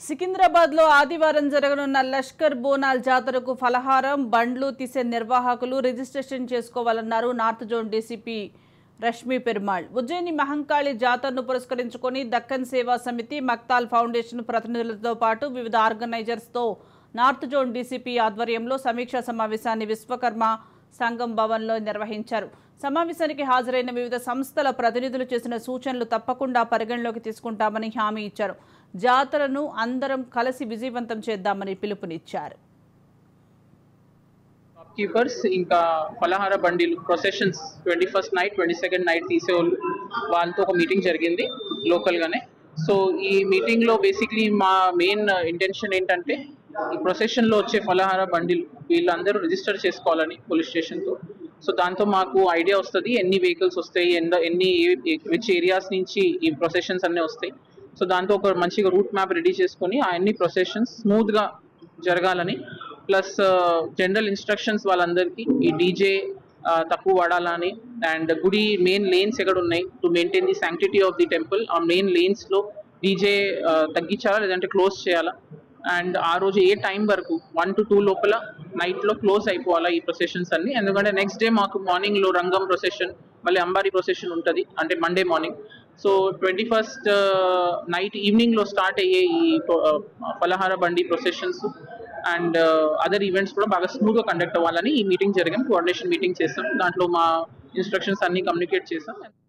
సికింద్రాబాద్ లో ఆదివారం జరగనున్న లష్కర్ బోనాల్ జాతరకు ఫలహారం బండ్లు తీసే నిర్వాహకులు రిజిస్ట్రేషన్ చేసుకోవాలన్నారు north zone DCP Rashmi Perumal Ujjaini Mahankali జాతరను పురస్కరించుకొని దక్కన్ సేవా సమితి మక్తాల్ ఫౌండేషన్ ప్రతినిధులతో పాటు వివిధ ఆర్గనైజర్స్తో నార్త్ జోన్ డీసీపీ ఆధ్వర్యంలో సమీక్షా సమావేశాన్ని విశ్వకర్మ సంఘం భవన్లో నిర్వహించారు సమావేశానికి హాజరైన వివిధ సంస్థల ప్రతినిధులు చేసిన సూచనలు తప్పకుండా పరిగణలోకి తీసుకుంటామని హామీ ఇచ్చారు జాతరను అందరం కలిసి విజయవంతం చేద్దామని పిలుపునిచ్చారు కీపర్స్ ఇంకా ఫలహార బండిలు processions twenty first night twenty second night తీసేవాళ్ళు వాళ్ళతో ఒక మీటింగ్ జరిగింది లోకల్గానే సో ఈ మీటింగ్లో బేసిక్లీ మా మెయిన్ ఇంటెన్షన్ ఏంటంటే ఈ ప్రొసెషన్లో వచ్చే ఫలహార బండిలు వీళ్ళందరూ రిజిస్టర్ చేసుకోవాలని పోలీస్ స్టేషన్తో సో దాంతో మాకు ఐడియా వస్తుంది ఎన్ని వెహికల్స్ వస్తాయి ఎంత ఎన్ని విచ్ ఏరియాస్ నుంచి ఈ ప్రొసెషన్స్ అన్నీ వస్తాయి సో దాంతో ఒక మంచిగా రూట్ మ్యాప్ రెడీ చేసుకొని ఆ అన్ని ప్రొసెషన్స్ స్మూత్గా జరగాలని ప్లస్ జనరల్ ఇన్స్ట్రక్షన్స్ వాళ్ళందరికీ ఈ డీజే తక్కువ వాడాలని అండ్ గుడి మెయిన్ లేన్స్ ఎక్కడ ఉన్నాయి to maintain the sanctity of the temple ఆ మెయిన్ లేన్స్లో డీజే తగ్గించాలా లేదంటే క్లోజ్ చేయాలా అండ్ ఆ రోజు ఏ టైం వరకు వన్ టు టూ లోపల నైట్లో క్లోజ్ అయిపోవాలా ఈ ప్రొసెషన్స్ అన్ని ఎందుకంటే నెక్స్ట్ డే మాకు మార్నింగ్లో రంగం ప్రొసెషన్ మళ్ళీ అంబారి ప్రొసెషన్ ఉంటుంది అంటే Monday morning so twenty first night ఈవినింగ్లో స్టార్ట్ అయ్యే ఈ uh, ఫలహార బండి ప్రొసెషన్స్ అండ్ అదర్ ఈవెంట్స్ కూడా బాగా స్మూత్గా కండక్ట్ అవ్వాలని ఈ మీటింగ్ జరిగాం కోఆర్డినేషన్ మీటింగ్ చేస్తాం దాంట్లో మా ఇన్స్ట్రక్షన్స్ అన్ని కమ్యూనికేట్ చేస్తాం